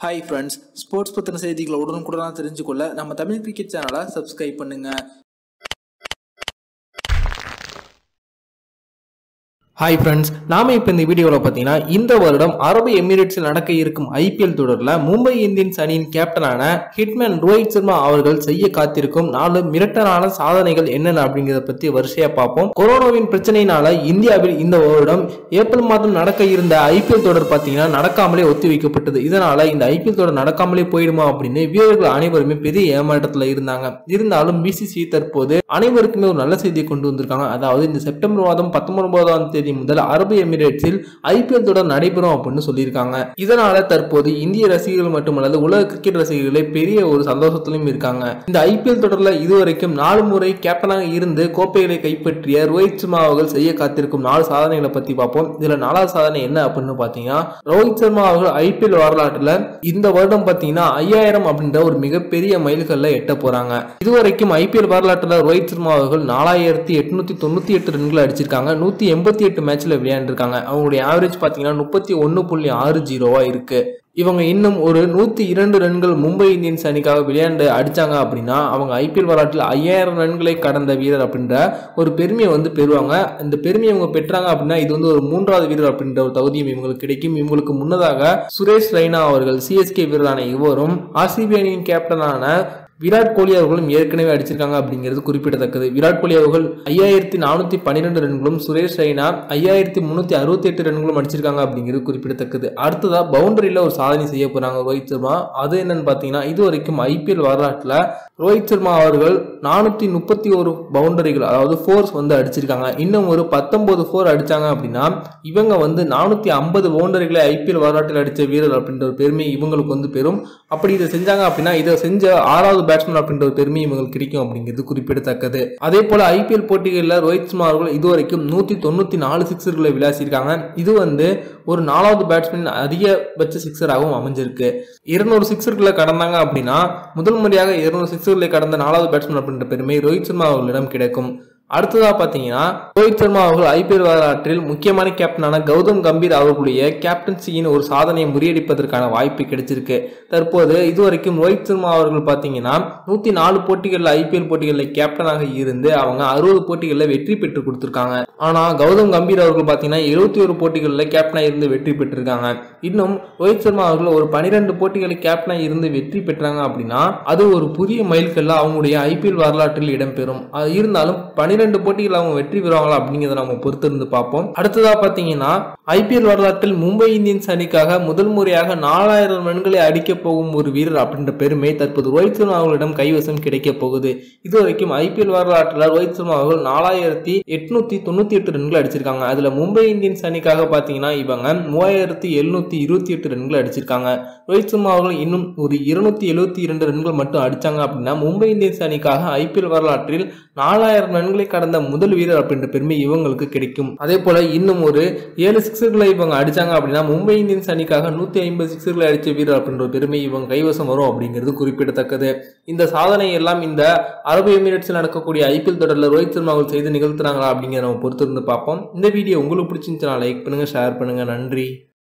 hi friends sports பற்றின செய்திகளை உடனுக்குடனாக தெரிஞ்சுக்கொள்ள நம்ம தமிழ் கிரிக்கெட் சேனலை சப்ஸ்கிரைப் பண்ணுங்க ஹாய் ஃப்ரெண்ட்ஸ் நாம இப்போ இந்த வீடியோவில் பார்த்தீங்கன்னா இந்த வருடம் அரபு எமிரேட்ஸில் நடக்க இருக்கும் ஐபிஎல் தொடரில் மும்பை இந்தியன்ஸ் அணியின் கேப்டனான ஹிட்மேன் ரோஹித் சர்மா அவர்கள் செய்ய காத்திருக்கும் நாலு மிரட்டலான சாதனைகள் என்னென்ன அப்படிங்கிறத பற்றி வரிசையாக பார்ப்போம் கொரோனாவின் பிரச்சனையினால இந்தியாவில் இந்த வருடம் ஏப்ரல் மாதம் நடக்க இருந்த ஐபிஎல் தொடர் பார்த்தீங்கன்னா நடக்காமலே ஒத்தி வைக்கப்பட்டது இதனால இந்த ஐபிஎல் தொடர் நடக்காமலே போயிடுமா அப்படின்னு வீரர்கள் அனைவருமே பெரிய ஏமாற்றத்தில் இருந்தாங்க இருந்தாலும் பிசிசி தற்போது அனைவருக்குமே ஒரு நல்ல செய்தியை கொண்டு வந்திருக்காங்க அதாவது இந்த செப்டம்பர் மாதம் பத்தொன்பதாம் தேதி முதல் அரபு எமிரேட்ஸில் ஐபிஎல் தொடர் நடைபெறும் அப்படின்னு சொல்லியிருக்காங்க இதனால தற்போது இந்திய ரசிகர்கள் மட்டுமல்லாது உலக கிரிக்கெட் ரசிகர்களே பெரிய ஒரு சந்தோஷத்திலும் இருக்காங்க இந்த ஐபிஎல் தொடர்ல இதுவரைக்கும் நாலு முறை கேப்டனாக இருந்து கோப்பைகளை கைப்பற்றிய ரோஹித் சர்மா அவர்கள் செய்ய காத்திருக்கும் நாலு சாதனைகளை பத்தி பார்ப்போம் இதுல நாலாவது சாதனை என்ன அப்படின்னு பாத்தீங்கன்னா ரோஹித் சர்மா அவர்கள் ஐபிஎல் வரலாற்றுல இந்த வருடம் பாத்தீங்கன்னா ஐயாயிரம் அப்படின்ற ஒரு மிகப்பெரிய மைல்கல்ல எட்ட போறாங்க இதுவரைக்கும் ஐபிஎல் வரலாற்றுல ரோஹித் சர்மா அவர்கள் நாலாயிரத்தி எட்நூத்தி தொண்ணூத்தி எட்டு ரன்கள் அடிச்சிருக்காங்க நூத்தி எண்பத்தி எட்டு மேட்ச்ல விளையாண்டுருக்காங்க அவங்களுடைய ஆவரேஜ் பாத்தீங்கன்னா முப்பத்தி ஒன்னு புள்ளி ஆறு ஜீரோவா இருக்கு இவங்க இன்னும் ஒரு நூத்தி இரண்டு ரன்கள் மும்பை இந்தியன்ஸ் அணிக்காக விளையாண்டு அடிச்சாங்க அப்படின்னா அவங்க ஐபிஎல் வரலாற்றில் ஐயாயிரம் ரன்களை கடந்த வீரர் அப்படின்ற ஒரு பெருமையை வந்து பெறுவாங்க இந்த பெருமையை இவங்க பெற்றாங்க அப்படின்னா இது வந்து ஒரு மூன்றாவது வீரர் அப்படின்ற ஒரு தகுதியும் இவங்களுக்கு கிடைக்கும் இவங்களுக்கு முன்னதாக சுரேஷ் ரெய்னா அவர்கள் சிஎஸ்கே வீரரான இவரும் ஆர்சிபி அணியின் கேப்டனான விராட் கோலி அவர்களும் ஏற்கனவே அடிச்சிருக்காங்க அப்படிங்கிறது குறிப்பிடத்தக்கது விராட் கோலி அவர்கள் ஐயாயிரத்தி நானூத்தி பன்னிரெண்டு ரன்களும் சுரேஷ் ரெய்னா ஐயாயிரத்தி முன்னூத்தி அறுபத்தி எட்டு ரன்களும் அடிச்சிருக்காங்க அப்படிங்கிறது குறிப்பிடத்தக்கது அடுத்ததா பவுண்டரியில ஒரு சாதனை செய்ய போறாங்க ரோஹித் சர்மா அது என்னன்னு பாத்தீங்கன்னா இது வரைக்கும் ஐபிஎல் வரலாற்றுல ரோஹித் சர்மா அவர்கள் நானூத்தி முப்பத்தி ஒரு பவுண்டரிகள் அதாவது ஃபோர்ஸ் வந்து அடிச்சிருக்காங்க இன்னும் ஒரு பத்தொன்பது ஃபோர் அடிச்சாங்க அப்படின்னா இவங்க வந்து நானூத்தி ஐம்பது பவுண்டரிகளை ஐபிஎல் வரலாற்றில் அடிச்ச வீரர் அப்படின்ற ஒரு பெருமை இவங்களுக்கு வந்து பெறும் அப்படி இதை செஞ்சாங்க அப்படின்னா இதை செஞ்ச ஆறாவது பேட்ஸ்மேன் அப்படின்ற ஒரு பெருமை இவங்களுக்கு கிடைக்கும் அப்படிங்கிறது குறிப்பிடத்தக்கது அதே போல ஐபிஎல் போட்டிகளில் ரோஹித் சர்மா அவர்கள் இதுவரைக்கும் நூத்தி தொண்ணூத்தி நாலு சிக்ஸர்களை விளாசியிருக்காங்க இது வந்து ஒரு நாலாவது பேட்ஸ்மேன் அதிகபட்ச சிக்ஸராகவும் அமைஞ்சிருக்கு இருநூறு சிக்ஸர்களை கடந்தாங்க அப்படின்னா முதல் முறையாக இருநூறு சிக்ஸர்களை கடந்த நாலாவது பேட்ஸ்மேன் அப்படின்ற பெருமை ரோஹித் சர்மா அவர்களிடம் கிடைக்கும் அடுத்ததா பாத்தீங்கன்னா ரோஹித் சர்மா அவர்கள் ஐபிஎல் வரலாற்றில் முக்கியமான கேப்டனான கௌதம் கம்பீர் அவர்களுடைய கேப்டன்சியின் ஒரு சாதனையை முறியடிப்பதற்கான வாய்ப்பு கிடைச்சிருக்கு தற்போது இதுவரைக்கும் ரோஹித் சர்மா அவர்கள் பாத்தீங்கன்னா நூத்தி நாலு போட்டிகளில் ஐபிஎல் போட்டிகளில் கேப்டனாக இருந்து அவங்க அறுபது போட்டிகளில் வெற்றி பெற்று கொடுத்திருக்காங்க ஆனா கௌதம் கம்பீர் அவர்கள் பாத்தீங்கன்னா எழுபத்தி ஒரு போட்டிகளில் கேப்டனாக இருந்து வெற்றி பெற்றிருக்காங்க இன்னும் ரோஹித் சர்மா அவர்கள் ஒரு பனிரெண்டு போட்டிகளில் கேப்டனாக இருந்து வெற்றி பெற்றாங்க அப்படின்னா அது ஒரு புதிய மைல்கல்ல அவங்களுடைய ஐபிஎல் வரலாற்றில் இடம்பெறும் அது இருந்தாலும் பனிரெண்டு போட்டிகள் அவங்க வெற்றி பெறுவாங்களா அப்படிங்கிறத நம்ம பொறுத்திருந்து பார்ப்போம் அடுத்ததா பாத்தீங்கன்னா ஐபிஎல் வரலாற்றில் மும்பை இந்தியன்ஸ் அணிக்காக முதல் முறையாக நாலாயிரம் ரன்களை அடிக்க போகும் ஒரு வீரர் அப்படின்ற பெருமை தற்போது ரோஹித் சர்மா அவர்களிடம் கைவசம் கிடைக்க போகுது இதுவரைக்கும் ஐபிஎல் வரலாற்றில் ரோஹித் சர்மா அவர்கள் நாலாயிரத்தி எட்நூத்தி தொண்ணூத்தி எட்டு ரன்கள் அடிச்சிருக்காங்க அதுல மும்பை இந்தியன்ஸ் அணிக்காக பாத்தீங்கன்னா இவங்க மூவாயிரத்தி எழுநூத்தி இருபத்தி எட்டு ரன்கள் அடிச்சிருக்காங்க ரோஹித் சர்மா அவர்கள் இன்னும் ஒரு இருநூத்தி எழுபத்தி இரண்டு ரன்கள் மட்டும் அடிச்சாங்க அப்படின்னா மும்பை இந்தியன்ஸ் அணிக்காக ஐபிஎல் வரலாற்றில் நாலாயிரம் ரன்களை கடந்த முதல் வீரர் அப்படின்ற பெருமை இவங்களுக்கு கிடைக்கும் அதே போல இன்னும் ஒரு ஏழு சிக்ஸர்களை இவங்க அடிச்சாங்க அப்படின்னா மும்பை இந்தியன்ஸ் அணிக்காக நூத்தி ஐம்பது சிக்ஸர்களை அடிச்ச வீரர் அப்படின்ற ஒரு பெருமை இவங்க கைவசம் வரும் அப்படிங்கிறது குறிப்பிடத்தக்கது இந்த சாதனை எல்லாம் இந்த அரபு எமிரேட்ஸில் நடக்கக்கூடிய ஐபிஎல் தொடரில் ரோஹித் சர்மா அவர்கள் செய்து நிகழ்த்துறாங்களா அப்படிங்கிறத நம்ம பொறுத்திருந்து பார்ப்போம் இந்த வீடியோ உங்களுக்கு பிடிச்சிருந்துச்சுன்னா லைக் பண்ணுங்க ஷேர் பண்ணுங்க நன்றி